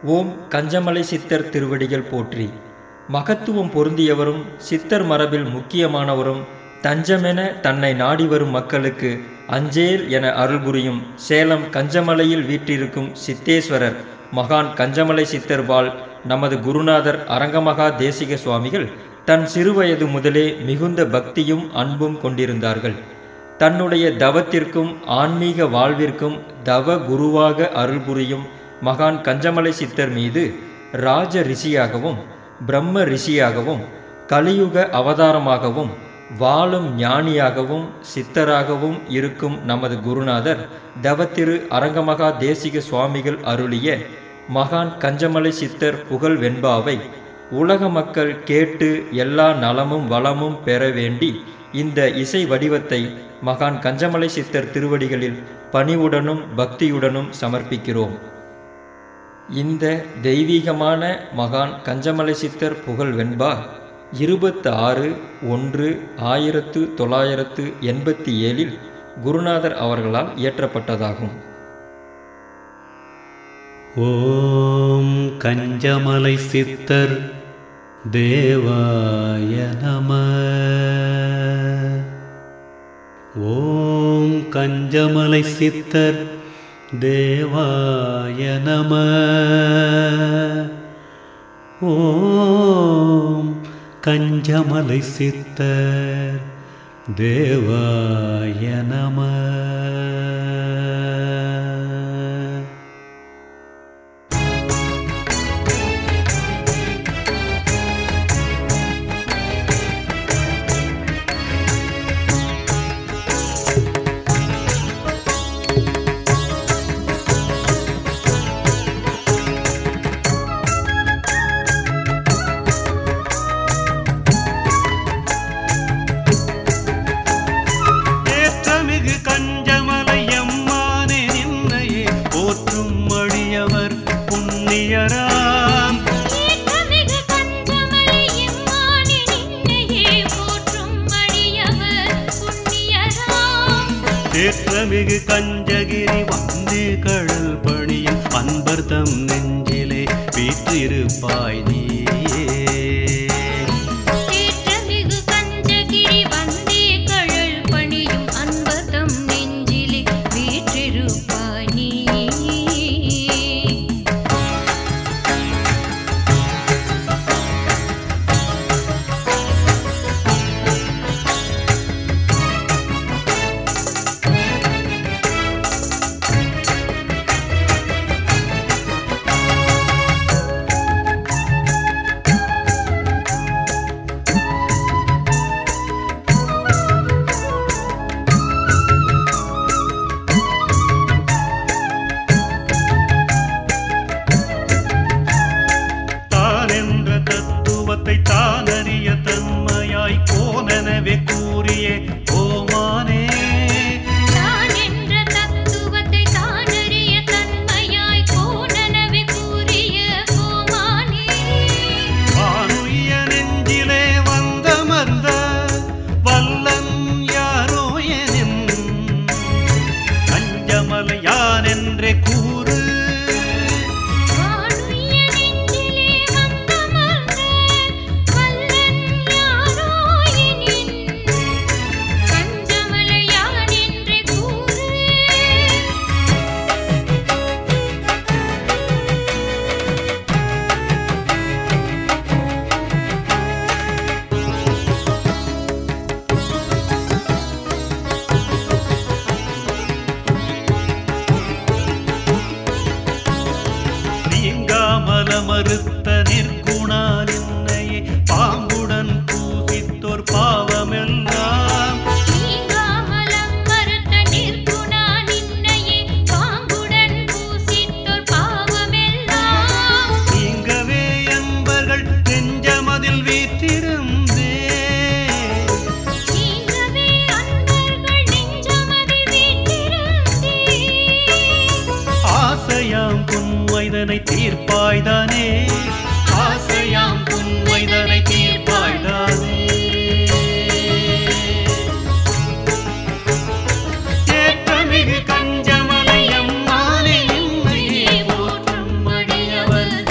ஓம் கஞ்சமலை சித்தர் திருவடிகள் போற்றி மகத்துவம் பொருந்தியவரும் சித்தர் மரபில் முக்கியமானவரும் தஞ்சமென தன்னை நாடி வரும் மக்களுக்கு அஞ்சேல் என அருள்புரியும் சேலம் கஞ்சமலையில் வீற்றிருக்கும் சித்தேஸ்வரர் மகான் கஞ்சமலை சித்தர்பால் நமது குருநாதர் அரங்கமகா தேசிக சுவாமிகள் தன் சிறுவயது முதலே மிகுந்த பக்தியும் அன்பும் கொண்டிருந்தார்கள் தன்னுடைய தவத்திற்கும் ஆன்மீக வாழ்விற்கும் தவ குருவாக அருள்புரியும் மகான் கஞ்சமலை சித்தர் மீது ராஜ ரிஷியாகவும் பிரம்ம ரிஷியாகவும் கலியுக அவதாரமாகவும் வாழும் ஞானியாகவும் சித்தராகவும் இருக்கும் நமது குருநாதர் தவத்திரு அரங்கமகா தேசிக சுவாமிகள் அருளிய மகான் கஞ்சமலை சித்தர் புகழ் வெண்பாவை உலக மக்கள் கேட்டு எல்லா நலமும் வளமும் பெற வேண்டி இந்த இசை வடிவத்தை மகான் கஞ்சமலை சித்தர் திருவடிகளில் பணிவுடனும் பக்தியுடனும் சமர்ப்பிக்கிறோம் இந்த தெய்வீகமான மகான் கஞ்சமலை சித்தர் புகழ் வெண்பா இருபத்து ஆறு ஒன்று ஆயிரத்து தொள்ளாயிரத்து எண்பத்தி ஏழில் குருநாதர் அவர்களால் இயற்றப்பட்டதாகும் ஓம் கஞ்சமலை சித்தர் தேவாய நம ஓம் கஞ்சமலை சித்தர் தேவாய நம ஓம் கஞ்சமலை சித்தர் தேவாய நம ஏற்றமிகு கஞ்சமலை அம்மானே நின்னையே போற்றும் அடியவர் புண்ணியராம் ஏற்றமிகு கஞ்சமலை எம்மானே நின்னையே போற்றும் அடியவர் புண்ணியராம். ஏற்றமிகு கஞ்சகிரி வந்தே கடல் பணியும் அன்பர் தம் நெஞ்சிலே வீற்றிருப்பாய் நீயே ஏற்றமிகு கஞ்சகிரி வந்தே கழல் பணியும் அன்பதம் நெஞ்சிலே வீற்றிருப்பாய் நீ. தான் என்ற தத்துவத்தை தான் அறிய தன்மையாய் போனனவே கூறிய ஓமானே தான் என்ற தத்துவத்தை தான் அறிய தன்மையாய் கோணனவே கூறிய கோமானே. வானுய நெஞ்சிலே வந்தமர்ந்த வல்லன் யாரோ எனின் கஞ்சமலையான் என்றே கூறு வானுய நெஞ்சிலே வந்தமர்ந்த வல்லன் யாரோ எனின் கஞ்சமலையான் என்றே கூறு நீங்காமல மறுத்த நிற்குணால் என்னையே பாம்புடன் பூசித்தோர் பாவமெல்லாம் நீங்காமலம் மறுத்த நிற்குணா நின்னையே பாம்புடன் பூசித்தோர் பாவமெல்லாம் நீங்கவே அன்பர்கள் நெஞ்சமதில் வீற்றிருந்தே நீங்கவே அன்பர்கள் நெஞ்சமதில் வீற்றிருந்தே ஆசையாம் புன்மைதனை தீர்ப்பாய்தானே ஆசையாம் புன்மைதனை தீர்ப்பாய்தானே ஏற்றமிகு கஞ்சமலை அம்மானே என்னையே போற்றும் அடியவர்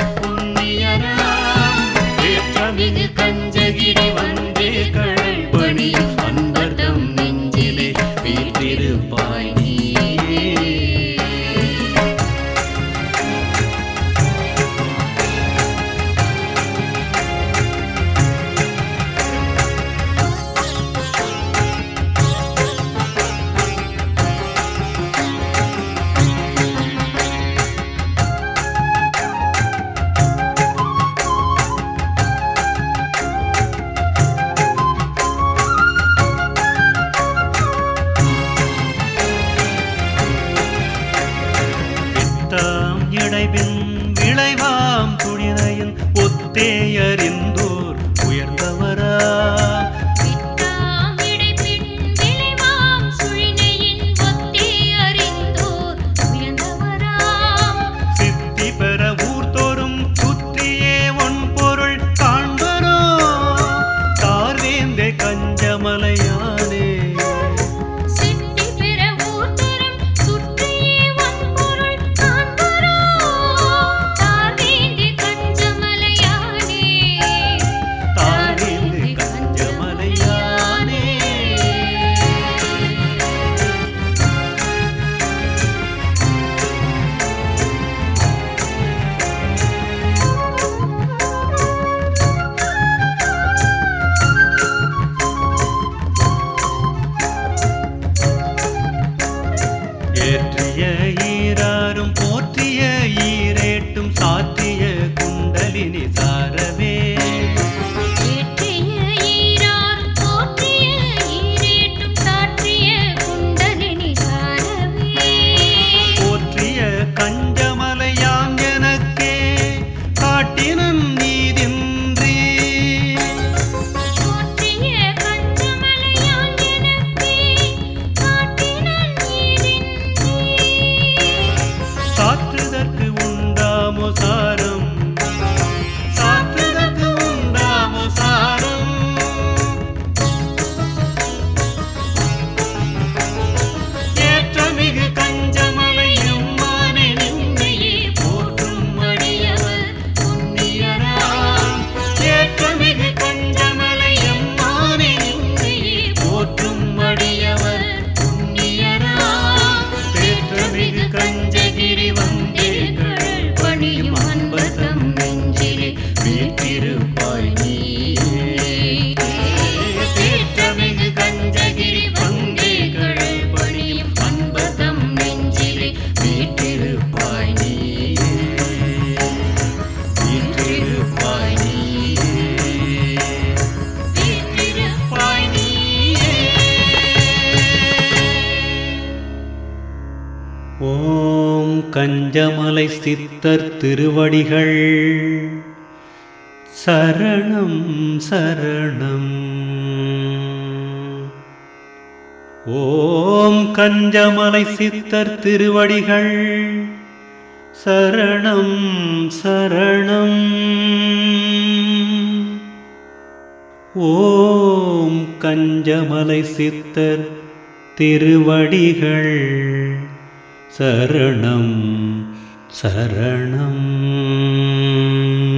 எட்டாம் இடைபின் விளைவாம் துணினையின் ஒத்தேயறிந்தோர் உயர்ந்தவரா விட்டாம் இடைப்பின் விளைவாம் சுழினையின் ஒத்தே அறிந்தோர் உயர்ந்தவராம் சித்தி பெற ஊர்தோறும் சுற்றியே ஒன் பொருள் காண்பரோ தார்வேந்தே கஞ்சமலையானே சித்தி பெற ஊர்தரும் சுற்றியே வன்பொருள் காண்பரோ தார்வேந்தி கஞ்சமலையானே தார்வேந்தே கஞ்சமலையானே ஏற்றிய ஈராரும் போற்றிய ஈரேட்டும் சாற்றிய குண்டலினி சாரவே ஏற்றிய ஈராரும் போற்றிய ஈரேட்டும் சாற்றிய குண்டலினி சாரவே போற்றிய கஞ்சமலையாம் எனக்கே காட்டினன் நீதின்றி போற்றிய கஞ்சமலையான் எனக்கே காட்டினன் நீரின்றி சாற்றுதற்கு உண்டாமோ சாரம் சாற்றுதற்கு உண்டாமோ சாரம் ஏற்றமிகு கஞ்சமலை எம்மானே நின்னையே போற்றும் அடியவர் புண்ணியராம் ஏற்றமிகு கஞ்சமலை எம்மானே நின்னையே போற்றும் அடியவர் புண்ணியராம் தேற்றமிகு கஞ்சகிரி வந்தே கடல் பணியும் அன்பதம் நெஞ்சிலே வீற்றிருப்பாய் நீயே தேற்றமிகு கஞ்சகிரி வந்தே கடல் பணியும் அன்பதம் நெஞ்சிலே வீற்றிருப்பாய் நீயே வீற்றிருப்பாய் நீயே வீற்றிருப்பாய் நீயே ஓம் கஞ்சமலை சித்தர் திருவடிகள் சரணம் சரணம் ஓம் கஞ்சமலை சித்தர் திருவடிகள் சரணம் சரணம் ஓம் கஞ்சமலை சித்தர் திருவடிகள் சரணம் சரணம்